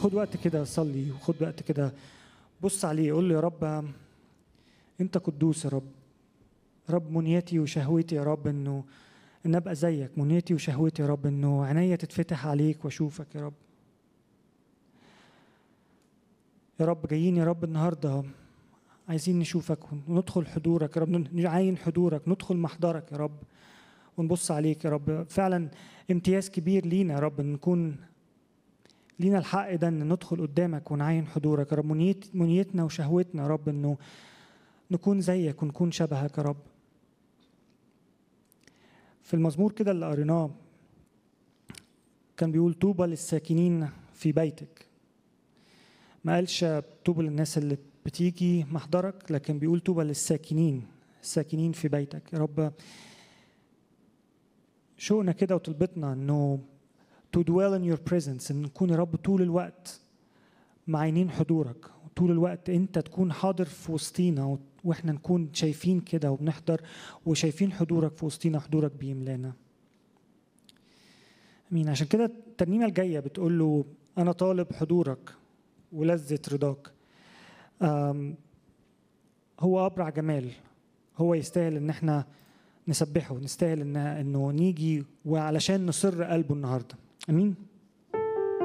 خد وقت كده صلي وخد وقت كده بص عليه قول له يا رب انت قدوس يا رب رب منيتي وشهوتي يا رب انه ان ابقى زيك منيتي وشهوتي يا رب انه عينيا تتفتح عليك واشوفك يا رب يا رب جايين يا رب النهارده عايزين نشوفك وندخل حضورك يا رب نعاين حضورك ندخل محضرك يا رب ونبص عليك يا رب فعلا امتياز كبير لينا يا رب ان نكون لينا الحق ده ان ندخل قدامك ونعاين حضورك يا رب منيت منيتنا وشهوتنا يا رب انه نكون زيك ونكون شبهك يا رب في المزمور كده اللي قريناه كان بيقول طوبى للساكنين في بيتك ما قالش طوبى للناس اللي بتيجي محضرك لكن بيقول طوبى للساكنين الساكنين في بيتك يا رب شوقنا كده وطلبتنا انه to dwell in your presence ان نكون يا رب طول الوقت معينين حضورك طول الوقت انت تكون حاضر في وسطينا واحنا نكون شايفين كده وبنحضر وشايفين حضورك في وسطينا حضورك بيملانا امين عشان كده الترنيمه الجايه بتقول له انا طالب حضورك ولذة رضاك هو ابرع جمال هو يستاهل ان احنا نسبحه نستاهل ان انه نيجي وعلشان نصر قلبه النهارده امين